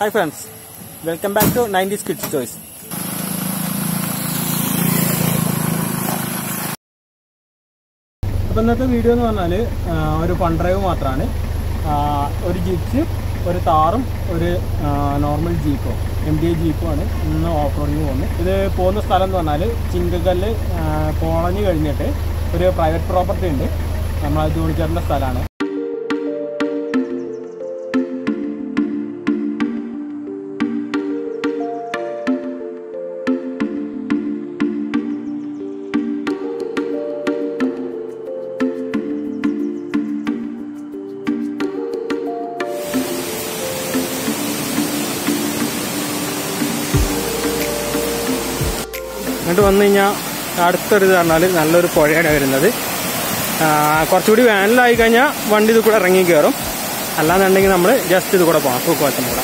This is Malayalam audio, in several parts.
hi friends welcome back to nineties kids choice അപ്പോൾ ഇന്നത്തെ വീഡിയോ എന്ന് പറഞ്ഞാൽ ഒരു ഫൺ ഡ്രൈവ് മാത്രമാണ് ഒരു ജിപ്സ് ഒരു താറും ഒരു നോർമൽ ജീപ്പും എം ഡി എ ജീപ്പുമാണ് ഇന്ന് ഓഫ് റോഡിങ് പോകുന്നത് ഇത് പോകുന്ന സ്ഥലം എന്ന് പറഞ്ഞാൽ ചിങ്കക്കല്ല് കോളനി കഴിഞ്ഞിട്ട് ഒരു പ്രൈവറ്റ് പ്രോപ്പർട്ടി ഉണ്ട് നമ്മൾ ജോണിച്ചേട്ടൻ്റെ സ്ഥലമാണ് എന്നിട്ട് വന്നു കഴിഞ്ഞാൽ അടുത്തൊരു ഇത് പറഞ്ഞാൽ നല്ലൊരു പുഴയാണ് വരുന്നത് ആ, കുറച്ചുകൂടി വേനലായി കഴിഞ്ഞാൽ വണ്ടി ഇത് കൂടെ ഇറങ്ങി കയറും അല്ലാന്നുണ്ടെങ്കിൽ നമ്മൾ ജസ്റ്റ് ഇത് കൂടെ പോകാം തൂക്കുവാറ്റം കൂടെ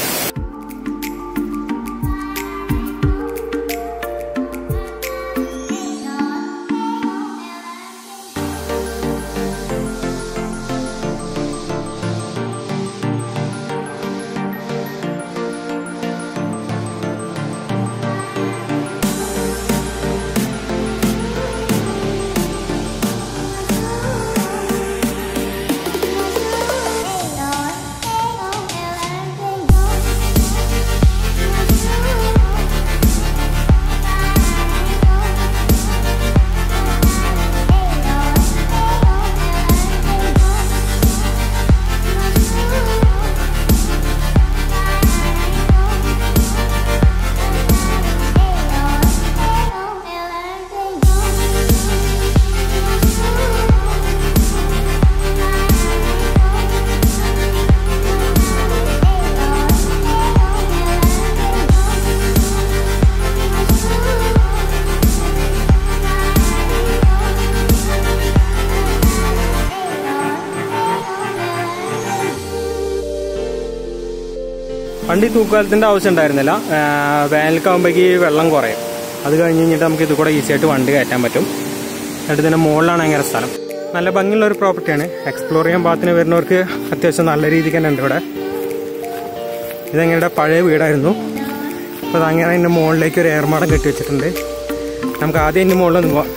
വണ്ടി തൂക്കുകാലത്തിന്റെ ആവശ്യം ഉണ്ടായിരുന്നില്ല ആ, വേനൽക്കാവുമ്പോഴേക്ക് വെള്ളം കുറയും അത് കഴിഞ്ഞ് കഴിഞ്ഞിട്ട് നമുക്ക് ഇത് കൂടെ ഈസി ആയിട്ട് വണ്ടി കയറ്റാൻ പറ്റും എന്നിട്ട് ഇതിന്റെ മുകളിലാണ് അങ്ങനെ സ്ഥലം നല്ല ഭംഗിയുള്ള ഒരു പ്രോപ്പർട്ടിയാണ് എക്സ്പ്ലോർ ചെയ്യാൻ പാകത്തിന് വരുന്നവർക്ക് അത്യാവശ്യം നല്ല രീതിക്ക് തന്നെ ഉണ്ട് ഇവിടെ ഇതെങ്ങനെ പഴയ വീടായിരുന്നു അപ്പോൾ അങ്ങനെ അതിൻ്റെ മുകളിലേക്ക് ഒരു ഏർമാടം കെട്ടി വെച്ചിട്ടുണ്ട് നമുക്ക് ആദ്യം ഇതിൻ്റെ മുകളിലൊന്ന് പോവാം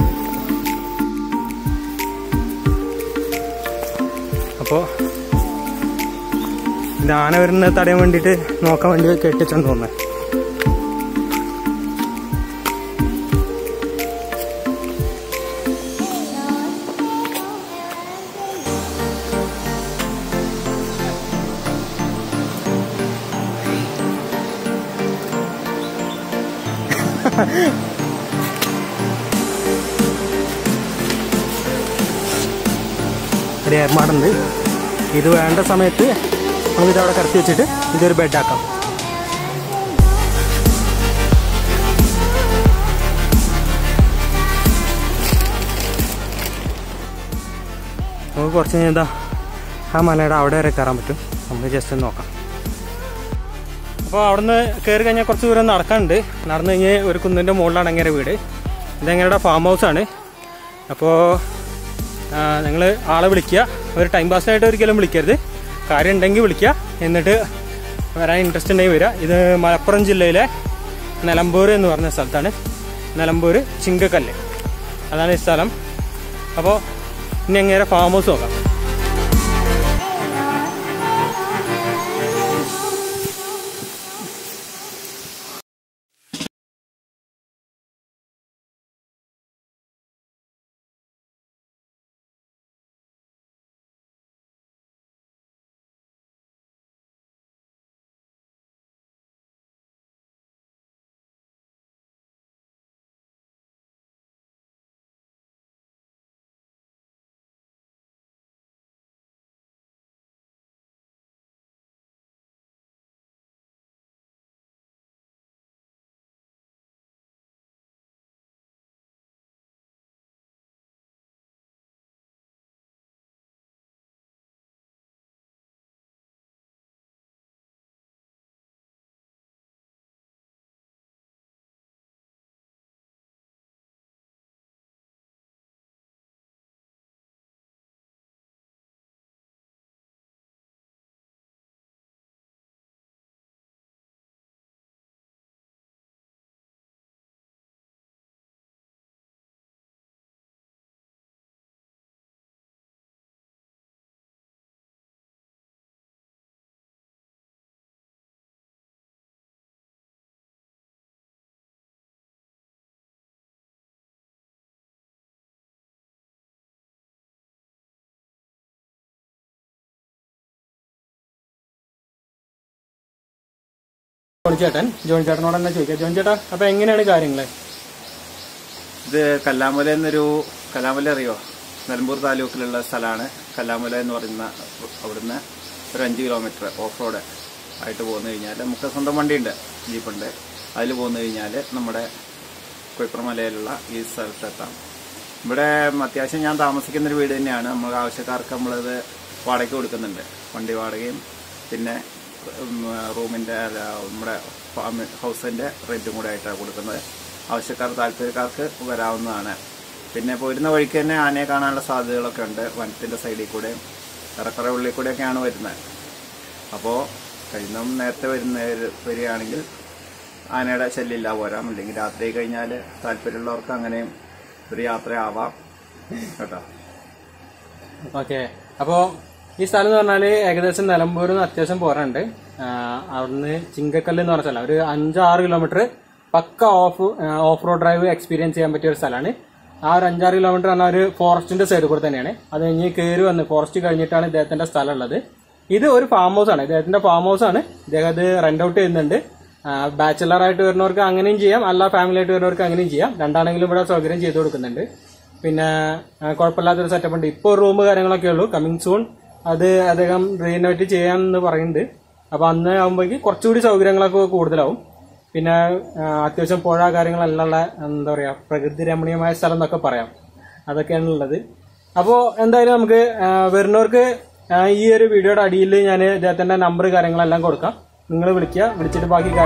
അപ്പോൾ ഇത് ആന വരുന്നത് തടയാൻ വേണ്ടിയിട്ട് നോക്കാൻ വേണ്ടി കെട്ടിച്ചെന്ന് തോന്നുന്നത് ഒരു ഏർമാടുണ്ട് ഇത് വേണ്ട സമയത്ത് നമുക്ക് ഇതവിടെ കടത്തി വെച്ചിട്ട് ഇതൊരു ബെഡാക്കാം നമുക്ക് കുറച്ച് കഴിഞ്ഞാൽ എന്താ ആ മലയുടെ അവിടെ വരെ കയറാൻ പറ്റും നമുക്ക് ജസ്റ്റ് ഒന്ന് നോക്കാം അപ്പോൾ അവിടുന്ന് കയറി കഴിഞ്ഞാൽ കുറച്ച് ദൂരം നടക്കാനുണ്ട് നടന്നു കഴിഞ്ഞ് ഒരു കുന്നിൻ്റെ മുകളിലാണ് അങ്ങനെ വീട് ഇതെങ്ങളുടെ ഫാം ഹൗസാണ് അപ്പോൾ നിങ്ങൾ ആളെ വിളിക്കുക ഒരു ടൈം പാസിനായിട്ട് ഒരിക്കലും വിളിക്കരുത് കാര്യം ഉണ്ടെങ്കിൽ വിളിക്കുക എന്നിട്ട് വരാൻ ഇൻട്രസ്റ്റ് ഉണ്ടെങ്കിൽ വരിക ഇത് മലപ്പുറം ജില്ലയിലെ നിലമ്പൂർ എന്ന് പറഞ്ഞ സ്ഥലത്താണ് നിലമ്പൂർ ചിങ്കക്കല്ല് അതാണ് ഈ സ്ഥലം അപ്പോൾ ഇനി എങ്ങനെ ഫാം ഹൗസ് നോക്കാം ജോൺ ചേട്ടൻ ജോൺ ചേട്ടനോട് തന്നെ ചോദിക്കാം ജോൺ ചേട്ടാ അപ്പൊ എങ്ങനെയാണ് കാര്യങ്ങള് ഇത് കല്ലാമല എന്നൊരു കല്ലാമല അറിയോ നിലമ്പൂർ താലൂക്കിലുള്ള സ്ഥലമാണ് കല്ലാമല എന്ന് പറയുന്ന അവിടുന്ന് ഒരു അഞ്ച് കിലോമീറ്റർ ഓഫ് റോഡ് ആയിട്ട് പോന്നു കഴിഞ്ഞാൽ നമുക്ക് സ്വന്തം വണ്ടിയുണ്ട് ജീപ്പുണ്ട് അതിൽ പോന്നു കഴിഞ്ഞാൽ നമ്മുടെ കുഴപ്പമലയിലുള്ള ഈ സ്ഥലത്തെത്താം ഇവിടെ അത്യാവശ്യം ഞാൻ താമസിക്കുന്ന ഒരു വീട് തന്നെയാണ് നമ്മൾ ആവശ്യക്കാർക്ക് നമ്മളത് വാടകയ്ക്ക് കൊടുക്കുന്നുണ്ട് വണ്ടി വാടകയും പിന്നെ ഉം, റൂമിന്റെ അല്ല, നമ്മുടെ ഫാം ഹൗസിന്റെ റെന്റും കൂടെ ആയിട്ടാണ് കൊടുക്കുന്നത് ആവശ്യക്കാർ താല്പര്യക്കാർക്ക് വരാവുന്നതാണ് പിന്നെ പോരുന്ന വഴിക്ക് തന്നെ ആനയെ കാണാനുള്ള സാധ്യതകളൊക്കെ ഉണ്ട് വനത്തിന്റെ സൈഡിൽ കൂടെ ഇറക്കറ ഉള്ളിൽ കൂടെയൊക്കെയാണ് വരുന്നത് അപ്പോൾ കഴിയുന്നതും നേരത്തെ വരുന്ന വരികയാണെങ്കിൽ ആനയുടെ ശല്യമില്ല പോരാം അല്ലെങ്കിൽ രാത്രി കഴിഞ്ഞാൽ താല്പര്യമുള്ളവർക്ക് അങ്ങനെയും ഒരു യാത്രയാവാം കേട്ടോ ഓക്കെ അപ്പോ ഈ സ്ഥലം എന്ന് പറഞ്ഞാല് ഏകദേശം നിലമ്പൂരിൽ നിന്ന് അത്യാവശ്യം പോരാണ്ട് ആ, അവിടുന്ന് ചിങ്കക്കല്ല് എന്ന് പറഞ്ഞ സ്ഥലം ഒരു അഞ്ചാറ് kilometre pucca off off road drive experience ചെയ്യാൻ പറ്റിയ ഒരു സ്ഥലമാണ് ആ ഒരു അഞ്ചാറ് കിലോമീറ്റർ പറഞ്ഞാൽ ഒരു ഫോറസ്റ്റിന്റെ സൈഡിൽ കൂടെ തന്നെയാണ് അത് കഴിഞ്ഞ് കയറി വന്ന് ഫോറസ്റ്റ് കഴിഞ്ഞിട്ടാണ് ഇദ്ദേഹത്തിന്റെ സ്ഥലം ഉള്ളത് ഇത് ഒരു ഫാം ഹൗസ് ആണ് ഇദ്ദേഹത്തിന്റെ ഫാം ഹൗസ് ആണ് ഇദ്ദേഹം അത് റെന്റ് ഔട്ട് ചെയ്യുന്നുണ്ട് ബാച്ചിലർ ആയിട്ട് വരുന്നവർക്ക് അങ്ങനെയും ചെയ്യാം അല്ല ഫാമിലി ആയിട്ട് വരുന്നവർക്ക് അങ്ങനെയും ചെയ്യാം രണ്ടാണെങ്കിലും ഇവിടെ സൗകര്യം ചെയ്തു കൊടുക്കുന്നുണ്ട് പിന്നെ ആ, കുഴപ്പമില്ലാത്തൊരു സെറ്റപ്പ് ഉണ്ട് ഇപ്പോൾ റൂം കാര്യങ്ങളൊക്കെ ഉള്ളൂ കമ്മിങ് സൂൺ അത് അദ്ദേഹം റീനോവേറ്റ് ചെയ്യാമെന്ന് പറയുന്നുണ്ട് അപ്പൊ അന്ന് ആകുമ്പോഴേക്ക് കുറച്ചുകൂടി സൗകര്യങ്ങളൊക്കെ കൂടുതലാവും പിന്നെ ആ, അത്യാവശ്യം പുഴ കാര്യങ്ങളെല്ലാം ഉള്ള എന്താ പറയാ പ്രകൃതി രമണീയമായ സ്ഥലം എന്നൊക്കെ പറയാം അതൊക്കെയാണ് ഉള്ളത് അപ്പോൾ എന്തായാലും നമുക്ക് ആ, വരുന്നവർക്ക് ആ, ഈ ഒരു വീഡിയോയുടെ അടിയിൽ ഞാൻ ഇദ്ദേഹത്തിന്റെ നമ്പർ കാര്യങ്ങളെല്ലാം കൊടുക്കാം നിങ്ങൾ വിളിക്കുക വിളിച്ചിട്ട് ബാക്കി കാര്യം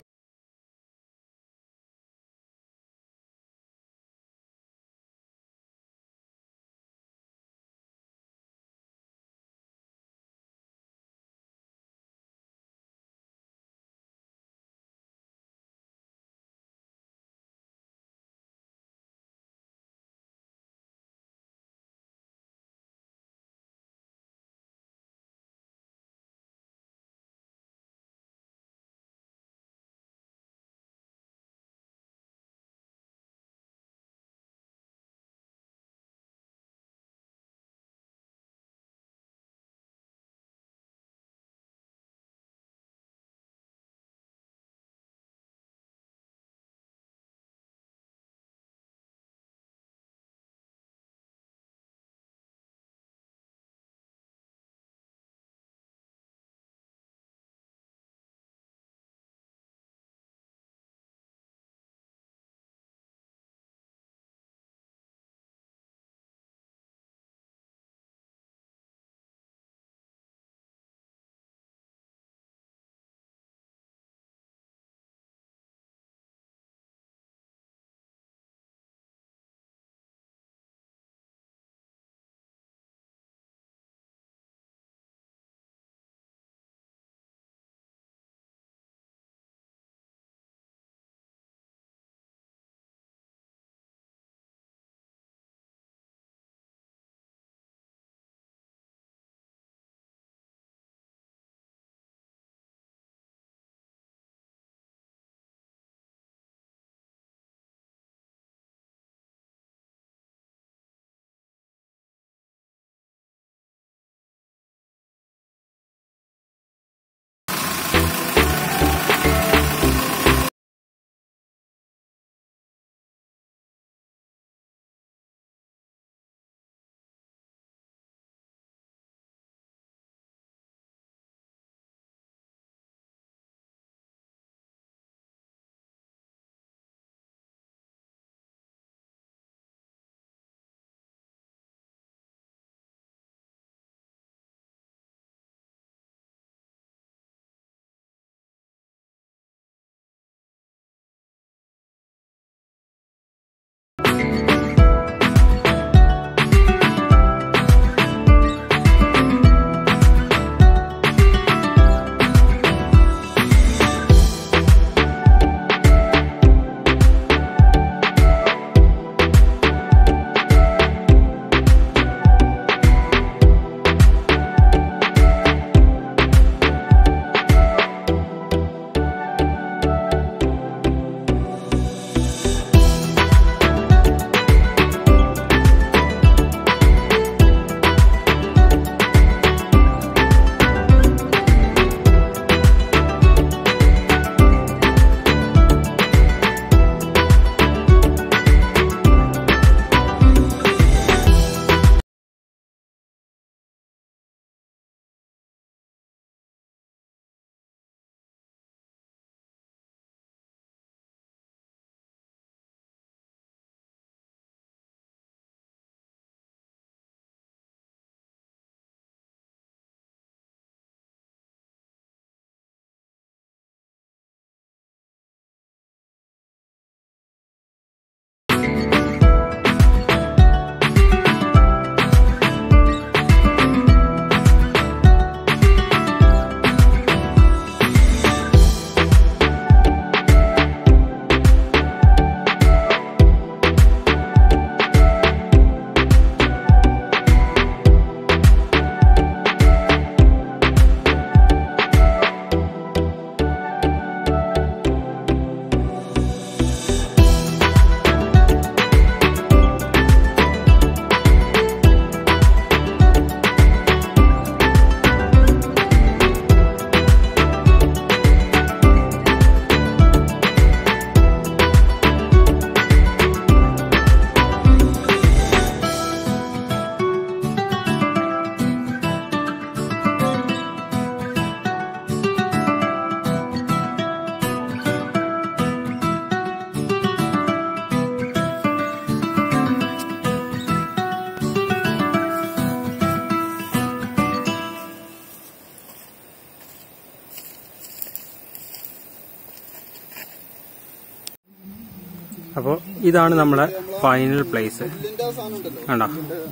അപ്പോൾ ഇതാണ് നമ്മളെ ഫൈനൽ പ്ലേസ് പുല്ലിന്റെ ആ സാധനം ഉണ്ടല്ലോ കണ്ടോ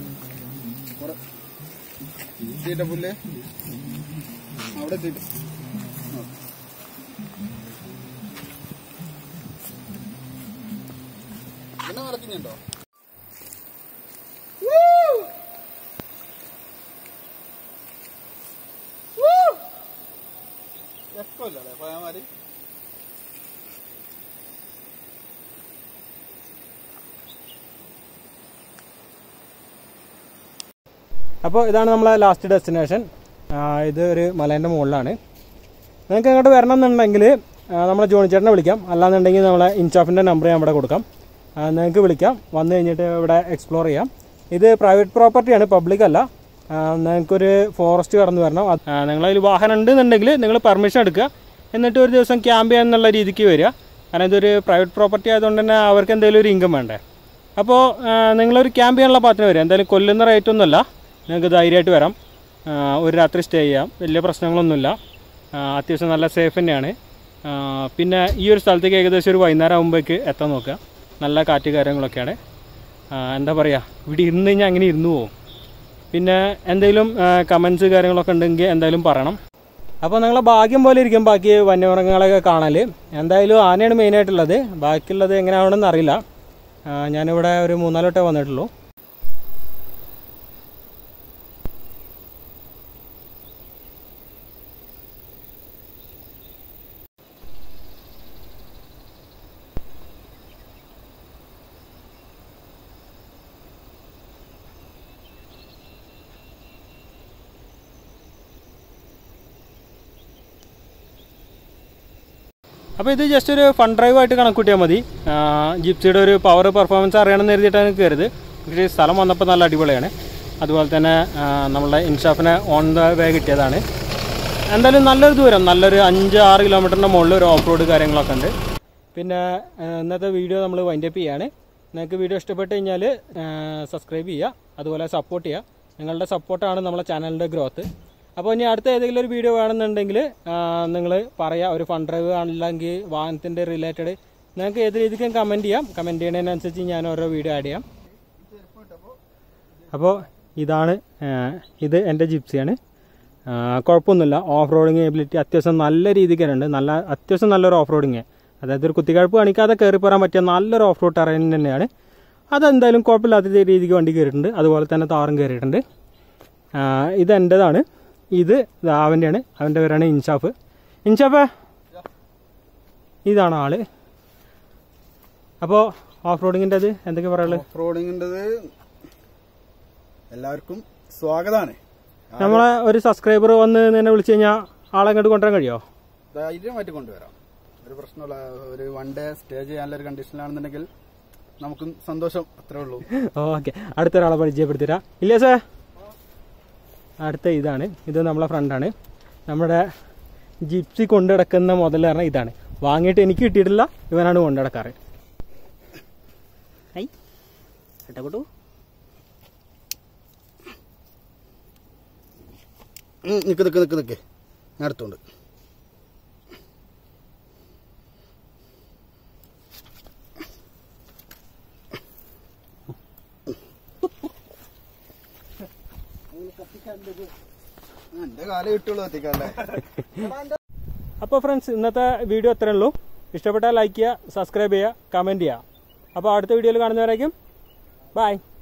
തീറ്റ പുല്ല് അവിടെ എത്തിയിട്ട് പിന്നെ നടക്കുന്നുണ്ടോ എക്കോ അല്ലേ പയമാരി അപ്പോൾ ഇതാണ് നമ്മളെ ലാസ്റ്റ് ഡെസ്റ്റിനേഷൻ ഇത് ഒരു മലേൻ്റെ മുകളിലാണ് നിങ്ങൾക്ക് ഇങ്ങോട്ട് വരണം എന്നുണ്ടെങ്കിൽ നമ്മളെ ജോണി ചേട്ടനെ വിളിക്കാം അല്ലാന്നുണ്ടെങ്കിൽ നമ്മളെ ഇൻചാഫിൻ്റെ നമ്പർ ഞാൻ ഇവിടെ കൊടുക്കാം ആ, നിങ്ങൾക്ക് വിളിക്കാം വന്നു കഴിഞ്ഞിട്ട് ഇവിടെ എക്സ്പ്ലോർ ചെയ്യാം ഇത് പ്രൈവറ്റ് പ്രോപ്പർട്ടിയാണ് പബ്ലിക് അല്ല ആ, നിങ്ങൾക്കൊരു ഫോറസ്റ്റ് കടന്നു വരണം അത്- ആ, നിങ്ങളതിൽ വാഹനം ഉണ്ടെന്നുണ്ടെങ്കിൽ നിങ്ങൾ പെർമിഷൻ എടുക്കുക എന്നിട്ട് ഒരു ദിവസം ക്യാമ്പ് ചെയ്യാൻ എന്നുള്ള രീതിക്ക് വരിക കാരണം ഇതൊരു പ്രൈവറ്റ് പ്രോപ്പർട്ടി ആയതുകൊണ്ട് തന്നെ അവർക്ക് എന്തെങ്കിലും ഒരു ഇൻകം വേണ്ടേ അപ്പോൾ നിങ്ങളൊരു ക്യാമ്പ് ചെയ്യാനുള്ള പാത്തിന് വരിക എന്തായാലും കൊല്ലുന്ന റേറ്റ് ഒന്നുമല്ല നിങ്ങൾക്ക് ധൈര്യമായിട്ട് വരാം ആ, ഒരു രാത്രി സ്റ്റേ ചെയ്യാം വലിയ പ്രശ്നങ്ങളൊന്നുമില്ല ആ, അത്യാവശ്യം നല്ല സേഫ് തന്നെയാണ് ആ, പിന്നെ ഈ ഒരു സ്ഥലത്തേക്ക് ഏകദേശം ഒരു വൈകുന്നേരം ആകുമ്പോഴേക്ക് എത്താൻ നോക്കുക നല്ല കാറ്റ് കാര്യങ്ങളൊക്കെയാണ് ആ, എന്താ പറയുക ഇവിടെ ഇരുന്ന് കഴിഞ്ഞാൽ അങ്ങനെ ഇരുന്ന് പോകും പിന്നെ എന്തെങ്കിലും കമൻസ് കാര്യങ്ങളൊക്കെ ഉണ്ടെങ്കിൽ എന്തായാലും പറയണം അപ്പോൾ നിങ്ങളെ ഭാഗ്യം പോലെ ഇരിക്കും ബാക്കി വന്യമൃഗങ്ങളൊക്കെ കാണൽ എന്തായാലും ആനയാണ് മെയിനായിട്ടുള്ളത് ബാക്കിയുള്ളത് എങ്ങനെയാണെന്ന് അറിയില്ല ആ, ഞാനിവിടെ ഒരു മൂന്നാല് വട്ടമേ വന്നിട്ടുള്ളൂ അപ്പോൾ ഇത് ജസ്റ്റ് ഒരു ഫൺ ഡ്രൈവ് ആയിട്ട് കണക്കൂട്ടിയാൽ മതി ആ, ജിപ്സിയുടെ ഒരു പവർ പെർഫോമൻസ് അറിയണമെന്ന് കരുതിയിട്ടാണ് കയറിയത് പക്ഷേ ഈ സ്ഥലം വന്നപ്പോൾ നല്ല അടിപൊളിയാണ് അതുപോലെ തന്നെ ആ, നമ്മളുടെ ഇൻഷാഫിനെ ഓൺ ദ വേ കിട്ടിയതാണ് എന്തായാലും നല്ലൊരു ദൂരം നല്ലൊരു അഞ്ച് ആറ് കിലോമീറ്ററിൻ്റെ മുകളിൽ ഒരു ഓഫ് റോഡ് കാര്യങ്ങളൊക്കെ ഉണ്ട് പിന്നെ ആ, ഇന്നത്തെ വീഡിയോ നമ്മൾ വൈൻഡപ്പ് ചെയ്യാണ് നിങ്ങൾക്ക് വീഡിയോ ഇഷ്ടപ്പെട്ട് കഴിഞ്ഞാൽ സബ്സ്ക്രൈബ് ചെയ്യുക അതുപോലെ സപ്പോർട്ട് ചെയ്യുക നിങ്ങളുടെ സപ്പോർട്ടാണ് നമ്മളെ ചാനലിൻ്റെ ഗ്രോത്ത് അപ്പോൾ ഇനി അടുത്ത ഏതെങ്കിലും ഒരു വീഡിയോ വേണമെന്നുണ്ടെങ്കിൽ നിങ്ങൾ പറയാം ഒരു ഫണ്ട് ഡ്രൈവ് അല്ലെങ്കിൽ വാഹനത്തിൻ്റെ റിലേറ്റഡ് നിങ്ങൾക്ക് ഏത് രീതിക്കും കമൻറ്റ് ചെയ്യാം കമൻറ്റ് ചെയ്യുന്നതിനനുസരിച്ച് ഞാൻ ഓരോ വീഡിയോ ആഡ് ചെയ്യാം അപ്പോൾ ഇതാണ് ആ, ഇത് എൻ്റെ ജിപ്സിയാണ് ആ, കുഴപ്പമൊന്നുമില്ല ഓഫ് റോഡിങ് എബിലിറ്റി അത്യാവശ്യം നല്ല രീതിക്ക് ഉണ്ട് നല്ല അത്യാവശ്യം നല്ലൊരു ഓഫ് റോഡിങ് അതായത് ഒരു കുത്തിക്കഴപ്പ് കാണിക്കാതെ കയറി പോരാൻ പറ്റിയ നല്ലൊരു ഓഫ് റോഡ് ടെറൈൻ തന്നെയാണ് അതെന്തായാലും കുഴപ്പമില്ലാത്ത രീതിക്ക് വണ്ടി കയറിയിട്ടുണ്ട് അതുപോലെ തന്നെ താറും കയറിയിട്ടുണ്ട് ആ, ഇത് എൻ്റെതാണ് ഇത് ദാ അവൻ്റെയാണ് അവൻ്റെ പേരാണ് ഇൻഷാഫ് ഇൻഷാഫ് ഇതാണ് ആള് അപ്പോൾ ഓഫ് റോഡിങ്ങിൻ്റെ അത് എന്തൊക്കെ പറയുള്ളത് ഓഫ് റോഡിങ്ങിൻ്റെത് എല്ലാവർക്കും സ്വാഗതമാണ് നമ്മളെ ഒരു സബ്സ്ക്രൈബർ വന്ന് നിന്നെ വിളിച്ചു കഴിഞ്ഞാൽ ആളെ അങ്ങോട്ട് കൊണ്ടുവരാൻ കഴിയുമോ ധൈര്യമായിട്ട് കൊണ്ടുവരാം ഒരു പ്രശ്നമില്ല ഒരു വൺ ഡേ സ്റ്റേ ചെയ്യാനുള്ള ഒരു കണ്ടീഷനിലാണെന്നുണ്ടെങ്കിൽ നമുക്കും സന്തോഷം അത്രേ ഉള്ളൂ ഓക്കെ അടുത്ത ഒരാളെ പരിചയപ്പെടുത്തിരാ ഇല്ലേ സാർ അടുത്ത ഇതാണ് ഇത് നമ്മളെ ഫ്രണ്ടാണ് നമ്മുടെ ജിപ്സി കൊണ്ടു നടക്കുന്ന മുതൽ പറഞ്ഞാൽ ഇതാണ് വാങ്ങിയിട്ട് എനിക്ക് കിട്ടിയിട്ടില്ല ഇവനാണ് കൊണ്ടു നടക്കാറ് ഐ എട്ടപ്പെട്ടു ഉം, നിക്ക് നിക്ക് നിക്ക് നിക്ക് ഞാൻ എടുത്തോണ്ട് എന്റെ കാലം കിട്ടുള്ളൂ എത്തിക്കാല്ലേ അപ്പോൾ ഫ്രണ്ട്സ് ഇന്നത്തെ വീഡിയോ അത്രേ ഉള്ളൂ ഇഷ്ടപ്പെട്ടാൽ ലൈക്ക് ചെയ്യുക സബ്സ്ക്രൈബ് ചെയ്യുക കമൻറ്റ് ചെയ്യുക അപ്പോൾ അടുത്ത വീഡിയോയിൽ കാണുന്നവരേക്കും ബൈ